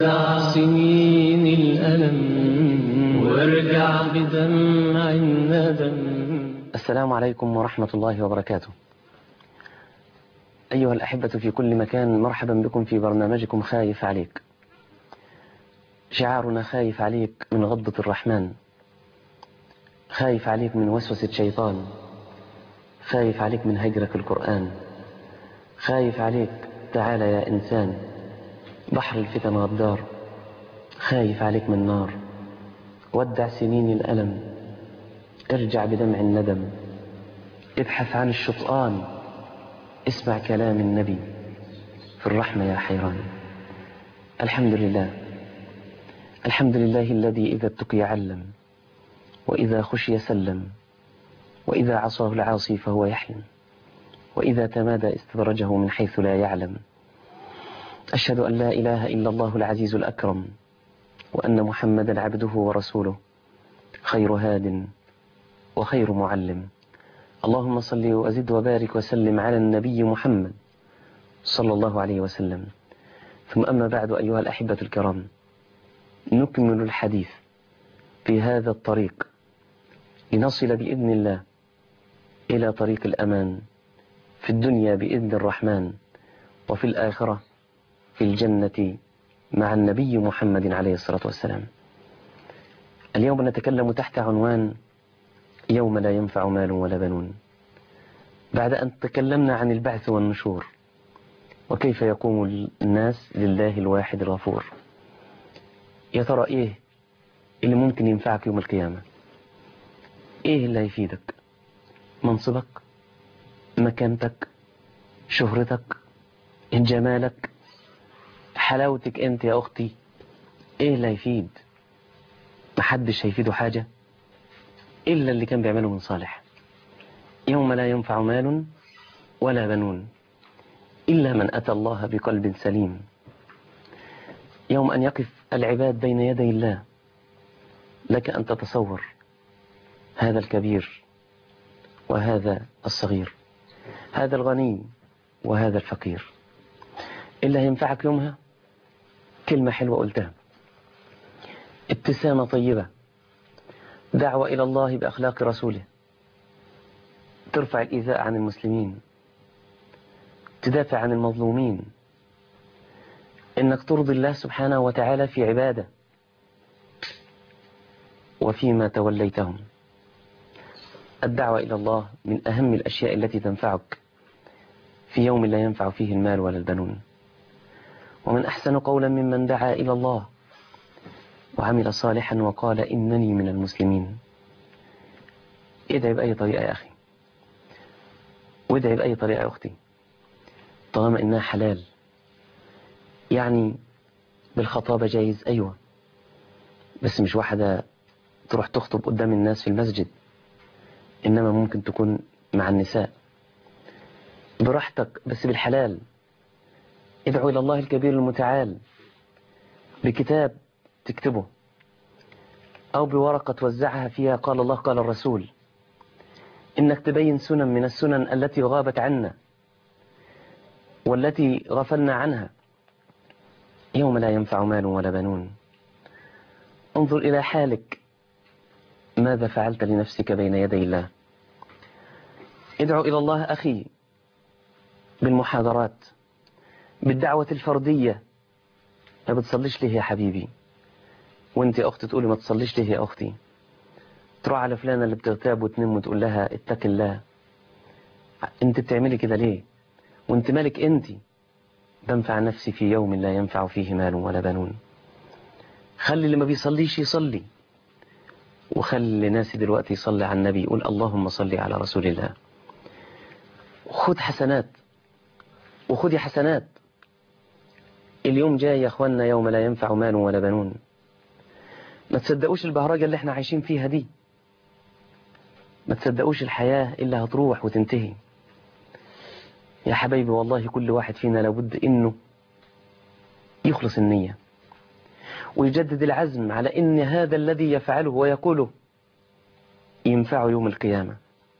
سنين الألم وارجع بدمع الندم السلام عليكم ورحمة الله وبركاته أيها الأحبة في كل مكان مرحبا بكم في برنامجكم خايف عليك شعارنا خايف عليك من غضة الرحمن خايف عليك من وسوسة شيطان خايف عليك من هجرك القرآن خايف عليك تعال يا إنسان بحر الفتن غدار خايف عليك من نار ودع سنين الألم ارجع بدمع الندم ابحث عن الشطآن اسمع كلام النبي في الرحمة يا حيران الحمد لله الحمد لله الذي إذا اتقي علم وإذا خشي سلم وإذا عصاه العاصي فهو يحلم وإذا تمادى استدرجه من حيث لا يعلم أشهد أن لا إله إلا الله العزيز الأكرم وأن محمدا عبده ورسوله خير هاد وخير معلم اللهم صل وزد وبارك وسلم على النبي محمد صلى الله عليه وسلم ثم أما بعد أيها الأحبة الكرام نكمل الحديث في هذا الطريق لنصل بإذن الله إلى طريق الأمان في الدنيا بإذن الرحمن وفي الآخرة في الجنة مع النبي محمد عليه الصلاة والسلام اليوم نتكلم تحت عنوان يوم لا ينفع مال ولا بنون بعد أن تكلمنا عن البعث والنشور وكيف يقوم الناس لله الواحد الغفور يا ترى إيه اللي ممكن ينفعك يوم القيامة إيه اللي هيفيدك منصبك مكانتك شهرتك جمالك حلاوتك انت يا اختي ايه اللي هيفيد محدش هيفيده حاجة الا اللي كان بيعمله من صالح يوم لا ينفع مال ولا بنون الا من اتى الله بقلب سليم يوم ان يقف العباد بين يدي الله لك ان تتصور هذا الكبير وهذا الصغير هذا الغني وهذا الفقير اللي هينفعك يومها كلمة حلوة قلتها ابتسامة طيبة دعوة إلى الله بأخلاق رسوله ترفع الإيذاء عن المسلمين تدافع عن المظلومين إنك ترضي الله سبحانه وتعالى في عبادة وفيما توليتهم الدعوة إلى الله من أهم الأشياء التي تنفعك في يوم لا ينفع فيه المال ولا البنون ومن أحسن قولا ممن دعا إلى الله وعمل صالحا وقال إنني من المسلمين ادعي بأي طريقة يا أخي وادعي بأي طريقة يا أختي طالما إنها حلال يعني بالخطابة جايز أيوة بس مش واحدة تروح تخطب قدام الناس في المسجد إنما ممكن تكون مع النساء براحتك بس بالحلال ادعو إلى الله الكبير المتعال بكتاب تكتبه أو بورقة توزعها فيها قال الله قال الرسول إنك تبين سنن من السنن التي غابت عنا والتي غفلنا عنها يوم لا ينفع مال ولا بنون انظر إلى حالك ماذا فعلت لنفسك بين يدي الله ادعو إلى الله أخي بالمحاضرات بالدعوة الفردية ما بتصليش ليه يا حبيبي وانت يا اختي تقولي ما تصليش ليه يا اختي تروح على فلانة اللي بتغتاب وتنم وتقول لها اتق الله انت بتعملي كده ليه وانت مالك انت بنفع نفسي في يوم لا ينفع فيه مال ولا بنون خلي اللي ما بيصليش يصلي وخلي ناسي دلوقتي يصلي على النبي يقول اللهم صلي على رسول الله خد حسنات وخدي حسنات اليوم جاي يا اخوانا يوم لا ينفع مال ولا بنون ما تصدقوش البهرجة اللي احنا عايشين فيها دي ما تصدقوش الحياة اللي هتروح وتنتهي يا حبايبي والله كل واحد فينا لابد انه يخلص النية ويجدد العزم على ان هذا الذي يفعله ويقوله ينفعه يوم القيامة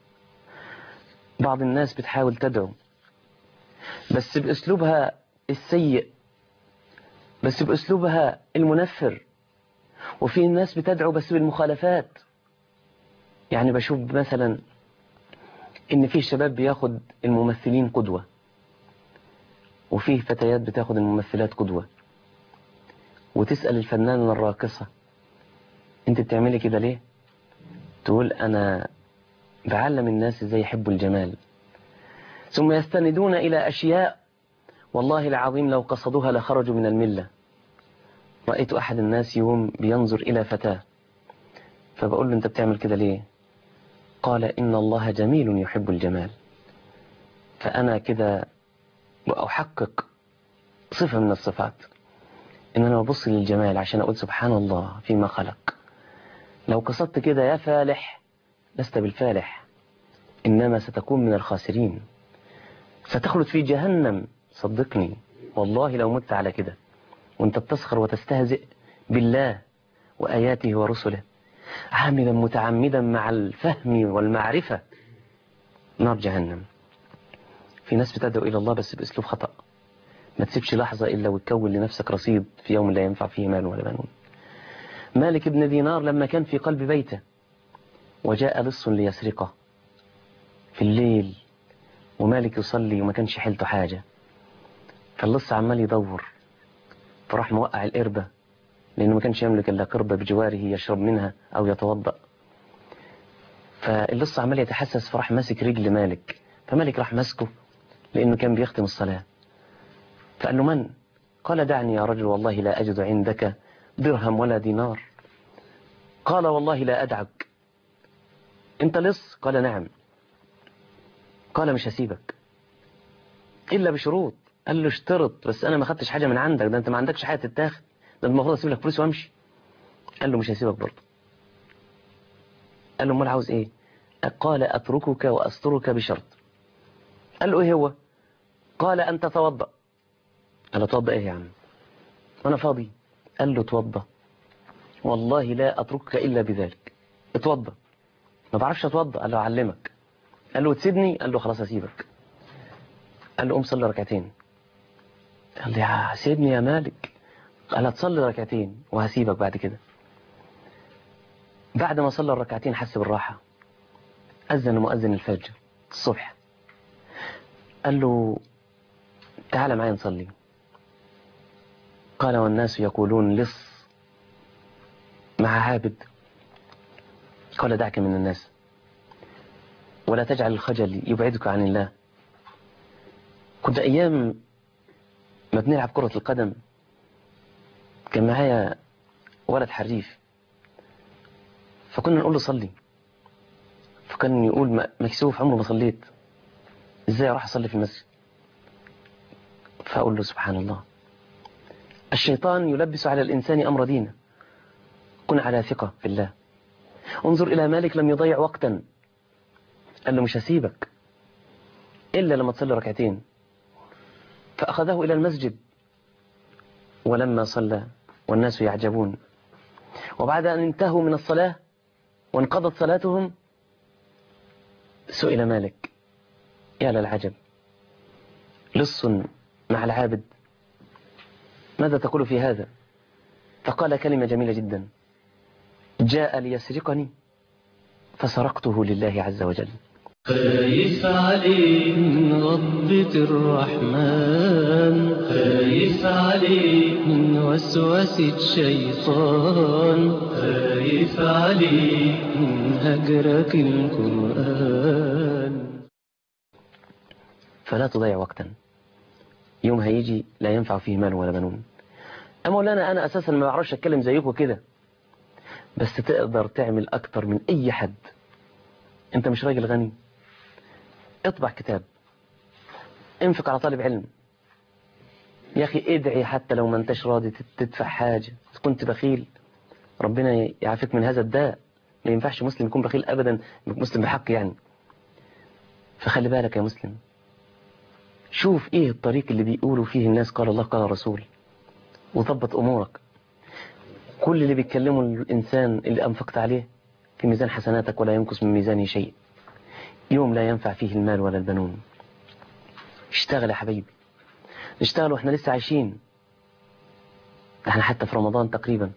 بعض الناس بتحاول تدعو بس باسلوبها السيء بس بأسلوبها المنفر وفي ناس بتدعو بس بالمخالفات يعني بشوف مثلا ان في شباب بياخد الممثلين قدوة وفي فتيات بتاخد الممثلات قدوة وتسأل الفنان الراقصة انت بتعملي كده ليه تقول انا بعلم الناس ازاي يحبوا الجمال ثم يستندون الى اشياء والله العظيم لو قصدوها لخرجوا من الملة رأيت احد الناس يوم بينظر الى فتاة فبقول له انت بتعمل كده ليه قال إن الله جميل يحب الجمال فأنا كده وأحقق صفة من الصفات إن أنا أبص للجمال عشان أقول سبحان الله فيما خلق لو قصدت كده يا فالح لست بالفالح إنما ستكون من الخاسرين ستخلد في جهنم صدقني والله لو مت على كده وانت بتسخر وتستهزئ بالله وآياته ورسله عاملا متعمدا مع الفهم والمعرفة نار جهنم في ناس بتدعو إلى الله بس بأسلوب خطأ ما تسيبش لحظة إلا وتكون لنفسك رصيد في يوم لا ينفع فيه مال ولا بنون مالك بن دينار لما كان في قلب بيته وجاء لص ليسرقه في الليل ومالك يصلي وما كانش حيلته حاجة فاللص عمال يدور فراح موقع القربة لأنه ما كانش يملك إلا قربة بجواره يشرب منها أو يتوضأ فاللص عمال يتحسس فراح ماسك رجل مالك فمالك راح ماسكه لأنه كان بيختم الصلاة فقال له من؟ قال دعني يا رجل والله لا أجد عندك درهم ولا دينار قال والله لا أدعك أنت لص؟ قال نعم قال مش هسيبك إلا بشروط قال له اشترط بس أنا ما خدتش حاجة من عندك ده أنت ما عندكش حاجة تتاخد ده المفروض أسيب لك فلوس وأمشي قال له مش هسيبك برضه قال له امال عاوز إيه قال أتركك وأسترك بشرط قال له إيه هو قال أن تتوضأ قال له توضأ إيه يا عم أنا فاضي قال له توضأ والله لا أتركك إلا بذلك اتوضأ ما بعرفش اتوضأ قال له أعلمك قال له تسيبني قال له خلاص أسيبك قال له قوم صلي ركعتين قال لي يا سيبني يا مالك قال هتصلي ركعتين وهسيبك بعد كده بعد ما صلى الركعتين حس بالراحة أذن مؤذن الفجر الصبح قال له تعال معي نصلي قال والناس يقولون لص مع عابد قال دعك من الناس ولا تجعل الخجل يبعدك عن الله كنت أيام ما بنلعب كرة القدم كان معايا ولد حريف فكنا نقول له صلي فكان يقول مكسوف عمره ما صليت ازاي اروح اصلي في المسجد فاقول له سبحان الله الشيطان يلبس على الانسان امر دينه كن على ثقة في الله انظر الى مالك لم يضيع وقتا قال له مش هسيبك الا لما تصلي ركعتين فاخذه الى المسجد ولما صلى والناس يعجبون وبعد أن انتهوا من الصلاة وانقضت صلاتهم سئل مالك يا للعجب لص مع العابد ماذا تقول في هذا فقال كلمة جميلة جدا جاء ليسرقني فسرقته لله عز وجل خايف عليك من غضبة الرحمن خايف عليك من وسوسة الشيطان خايف عليك من هجرك القرآن فلا تضيع وقتا يوم هيجي لا ينفع فيه مال ولا بنون أما مولانا أنا أساسا ما بعرفش أتكلم زيكم كده بس تقدر تعمل أكتر من أي حد أنت مش راجل غني اطبع كتاب انفق على طالب علم يا أخي ادعي حتى لو ما انتش راضي تدفع حاجة كنت بخيل ربنا يعافيك من هذا الداء ما ينفعش مسلم يكون بخيل أبدا مسلم بحق يعني فخلي بالك يا مسلم شوف ايه الطريق اللي بيقولوا فيه الناس قال الله قال رسول وضبط امورك كل اللي بيتكلموا الانسان اللي انفقت عليه في ميزان حسناتك ولا ينقص من ميزانه شيء يوم لا ينفع فيه المال ولا البنون اشتغل يا حبيبي نشتغل واحنا لسه عايشين احنا حتى في رمضان تقريبا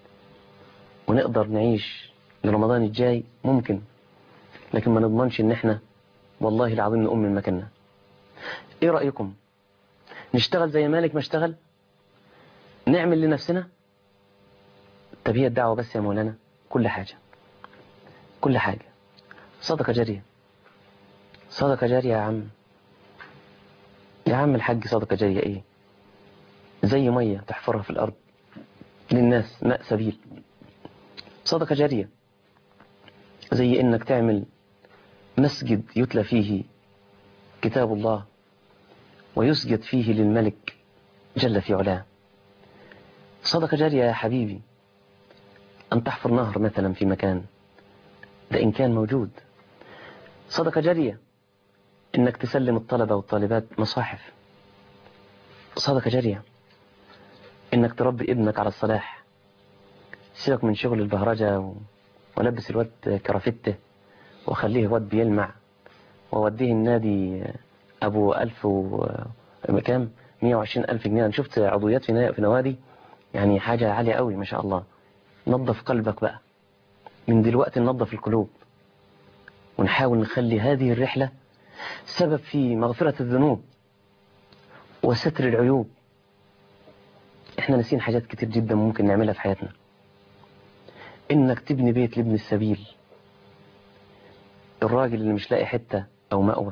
ونقدر نعيش لرمضان الجاي ممكن لكن ما نضمنش ان احنا والله العظيم نقوم من مكاننا ايه رأيكم نشتغل زي مالك ما اشتغل نعمل لنفسنا طب هي الدعوة بس يا مولانا كل حاجة كل حاجة صدقة جارية صدقة جارية يا عم يا عم الحاج صدقة جارية ايه زي مية تحفرها في الأرض للناس ماء سبيل صدقة جارية زي انك تعمل مسجد يتلى فيه كتاب الله ويسجد فيه للملك جل في علاه صدقة جارية يا حبيبي أن تحفر نهر مثلا في مكان ده إن كان موجود صدقة جارية إنك تسلم الطلبة والطالبات مصاحف صدقة جارية إنك تربي ابنك على الصلاح سيبك من شغل البهرجة و... ولبس الواد كرافتة وخليه واد بيلمع ووديه النادي أبو ألف و كام 120 ألف جنيه أنا شفت عضويات في في نوادي يعني حاجة عالية قوي ما شاء الله نظف قلبك بقى من دلوقتي ننظف القلوب ونحاول نخلي هذه الرحلة سبب في مغفرة الذنوب وستر العيوب احنا ناسين حاجات كتير جدا ممكن نعملها في حياتنا انك تبني بيت لابن السبيل الراجل اللي مش لاقي حتة او مأوى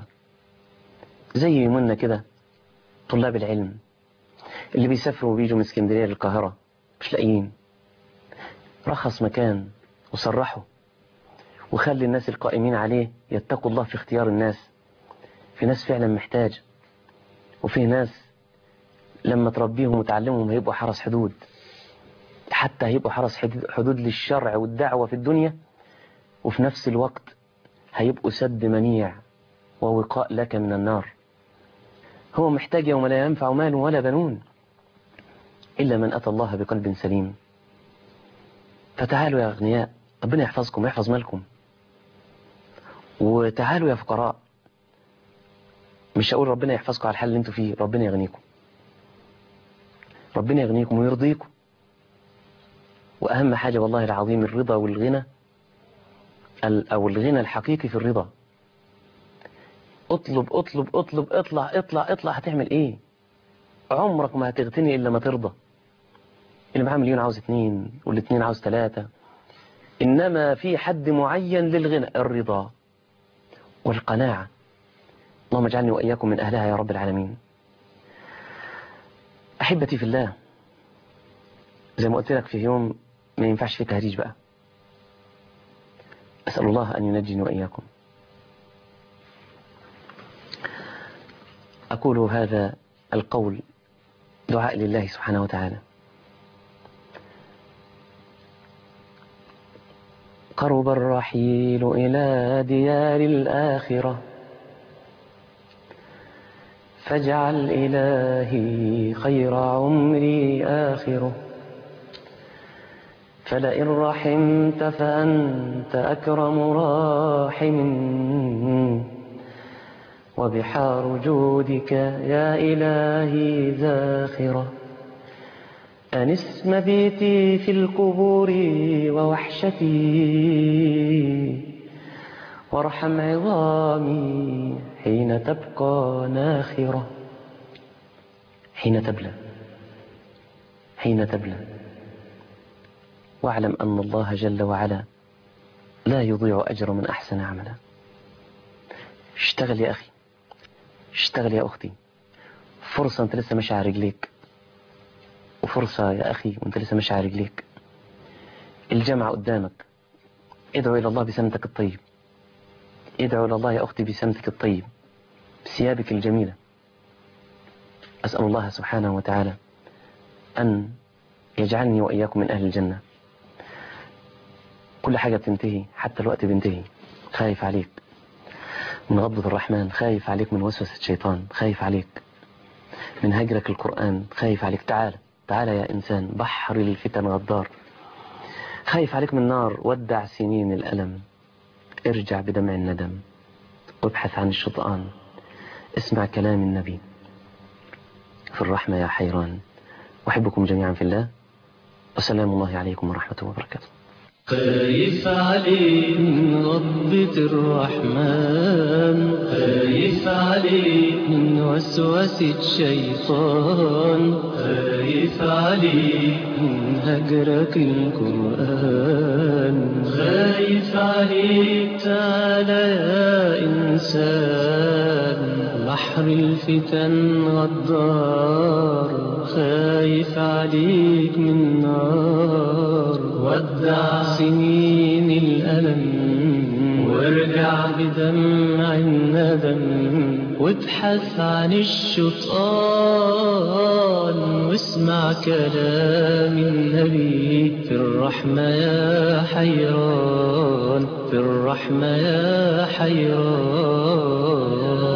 زي يمنا كده طلاب العلم اللي بيسافروا وبيجوا من اسكندرية للقاهرة مش لاقيين رخص مكان وصرحه وخلي الناس القائمين عليه يتقوا الله في اختيار الناس في ناس فعلا محتاج وفي ناس لما تربيهم وتعلمهم هيبقوا حرس حدود حتى هيبقوا حرس حدود للشرع والدعوة في الدنيا وفي نفس الوقت هيبقوا سد منيع ووقاء لك من النار هو محتاج يوم لا ينفع مال ولا بنون إلا من أتى الله بقلب سليم فتعالوا يا أغنياء ربنا يحفظكم ويحفظ مالكم وتعالوا يا فقراء مش هقول ربنا يحفظكم على الحال اللي انتوا فيه ربنا يغنيكم ربنا يغنيكم ويرضيكم وأهم حاجة والله العظيم الرضا والغنى أو الغنى الحقيقي في الرضا اطلب اطلب اطلب اطلع اطلع اطلع هتعمل ايه عمرك ما هتغتني إلا ما ترضى اللي معاه مليون عاوز اتنين والاتنين عاوز تلاتة إنما في حد معين للغنى الرضا والقناعة اللهم اجعلني وإياكم من أهلها يا رب العالمين أحبتي في الله زي ما قلت لك في يوم ما ينفعش فيه تهريج بقى أسأل الله أن ينجيني وإياكم أقول هذا القول دعاء لله سبحانه وتعالى قرب الرحيل إلى ديار الآخرة فاجعل إلهي خير عمري آخره فلئن رحمت فأنت أكرم راحم وبحار جودك يا إلهي زاخرة أنس مبيتي في القبور ووحشتي وارحم عظامي حين تبقى ناخرة حين تبلى حين تبلى واعلم أن الله جل وعلا لا يضيع أجر من أحسن عملا اشتغل يا أخي اشتغل يا أختي فرصة أنت لسه ماشي على رجليك وفرصة يا أخي وأنت لسه ماشي على رجليك الجامعة قدامك ادعو إلى الله بسمتك الطيب ادعو إلى الله يا أختي بسمتك الطيب بثيابك الجميلة أسأل الله سبحانه وتعالى أن يجعلني وإياكم من أهل الجنة كل حاجة بتنتهي حتى الوقت بينتهي خايف عليك من غضبة الرحمن خايف عليك من وسوسة الشيطان خايف عليك من هجرك القرآن خايف عليك تعال تعال يا إنسان بحر الفتن غدار خايف عليك من نار ودع سنين الألم ارجع بدمع الندم وابحث عن الشطآن اسمع كلام النبي في الرحمة يا حيران أحبكم جميعا في الله وسلام الله عليكم ورحمته وبركاته خايف عليك من غضبة الرحمن خايف عليك من وسوسة الشيطان خايف عليك من هجرك القرآن خايف عليك تعالى يا إنسان بحر الفتن غدار خايف عليك من نار ودع سنين الألم وارجع بدمع الندم وابحث عن الشيطان واسمع كلام النبي في الرحمة يا حيران في الرحمة يا حيران